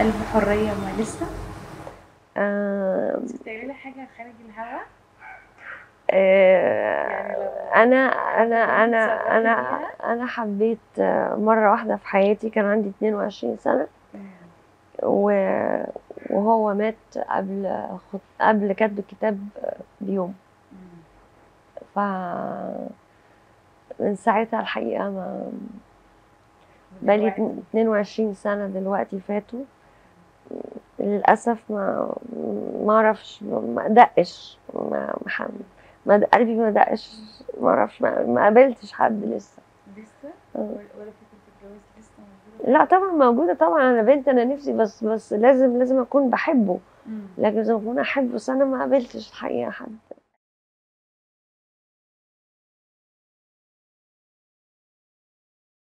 قلب حرية ما لسه آه انت بتعملي حاجة خارج الهوا آه يعني لو انا انا انا تتصرفي انا فيها؟ انا حبيت آه، مره واحده في حياتي كان عندي 22 سنه و- وهو مات قبل خط... قبل كتب الكتاب بيوم ف من ساعتها الحقيقه ما بقالي 22 سنه دلوقتي فاتوا للاسف ما ما اعرفش ما دقش ما ما, ح- ما د- قلبي ما دقش ما اعرفش ما, ما قابلتش حد لسه لسه آه. ولا ولا فكرة الجواز لسه موجودة لا طبعا موجوده طبعا انا بنت انا نفسي بس بس لازم لازم اكون بحبه مم. لكن لازم اكون احبه بس انا ما قابلتش الحقيقه حد